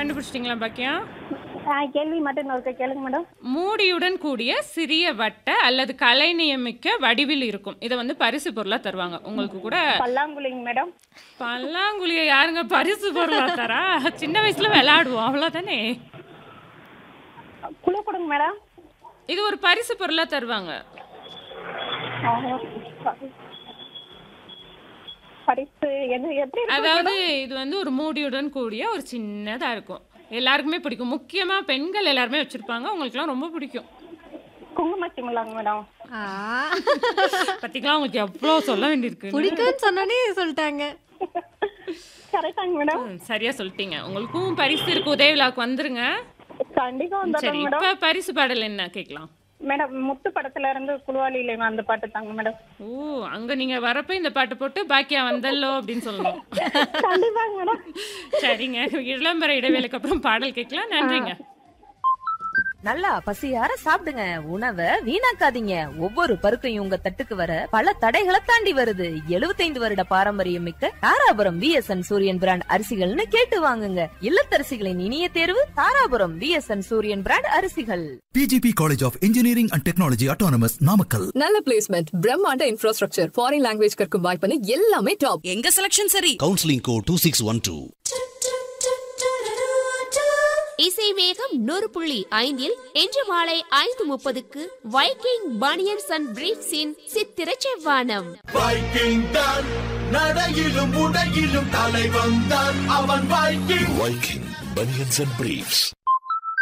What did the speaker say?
கண்டுபிடிச்சிட்டீங்களா பாக்கியம் ஆ, கேள்வி மட்டும் இன்னொருக்க கேளுங்க மேடம் மூடியுடன் கூடிய சிறிய வட்ட அல்லது கலைநியமிக்க வடிவில் இருக்கும் இதை வந்து பரிசு பொருளா தருவாங்க உங்களுக்கு கூட பல்லாங்குழிங்க மேடம் பல்லாங்குழிய யாருங்க பரிசு பொருளா தரா சின்ன வயசுல விளையாடுவோம் அவ்வளவுதானே குழு கொடுங்க மேடம் இது ஒரு பரிசு பொருளா தருவாங்க பரிசு எது எப்படி இருக்கும் அதாவது இது வந்து ஒரு மூடியுடன் கூடிய ஒரு சின்னதா இருக்கும் எல்லாருக்குமே பிடிக்கும் முக்கியமா பெண்கள் எல்லாருமே வச்சிருப்பாங்க உங்களுக்குலாம் ரொம்ப பிடிக்கும் குங்குமச்சிமலாங்க மேடம் ஆ, பத்திக்கலாம் உங்களுக்கு எவ்வளவு சொல்ல வேண்டியிருக்கு பிடிக்கும்னு சொன்னோன்னே சொல்லிட்டாங்க கரெக்டாங்க மேடம் ம், சரியா சொல்லிட்டீங்க உங்களுக்கும் பரிசு இருக்கு உதய விழாக்கு வந்துருங்க கண்டிப்பா சரி வந்துடுறோம் மேடம் இப்ப பரிசு பாடல் என்ன கேட்கலாம் மேடம் முத்து படத்துல இருந்து குழுவாளியில அந்த பாட்டு தாங்க மேடம் ஓ அங்க நீங்க வரப்ப இந்த பாட்டு போட்டு பாக்கியா வந்தல்லோ அப்படின்னு சொல்லணும் கண்டிப்பாங்க மேடம் சரிங்க விளம்பர இடைவேளைக்கு அப்புறம் பாடல் கேட்கலாம் நன்றிங்க நல்லா பசியார சாப்பிடுங்க உணவை வீணாக்காதீங்க ஒவ்வொரு பருக்கையும் உங்க தட்டுக்கு வர பல தடைகளை தாண்டி வருது 75 வருட பாரம்பரியம் மிக்க தாராபுரம் விஎஸ்என் சூரியன் பிராண்ட் அரிசிகள்னு கேட்டு வாங்குங்க இல்லத்தரசிகளின் இனிய தேர்வு தாராபுரம் விஎஸ்என் சூரியன் பிராண்ட் அரிசிகள் PGP College of Engineering and Technology Autonomous Namakkal. நல்ல பிளேஸ்மெண்ட் பிரம்மாண்ட இன்ஃப்ராஸ்ட்ரக்சர் ஃபாரின் லாங்குவேஜ் கற்கும் வாய்ப்புன்னு எல்லாமே டாப் எங்க செலக்ஷன் சரி counseling code 2612. இசை வேகம் நூறு புள்ளி ஐந்தில் இன்று மாலை ஐந்து முப்பதுக்கு வைக்கிங் பனியன்ஸ் அண்ட் பிரீஃப்ஸின் சித்திர செவ்வானம் வைக்கிங் தான் நடையிலும் உடையிலும் தலைவன் தான் அவன் Viking Viking Bunions and Briefs.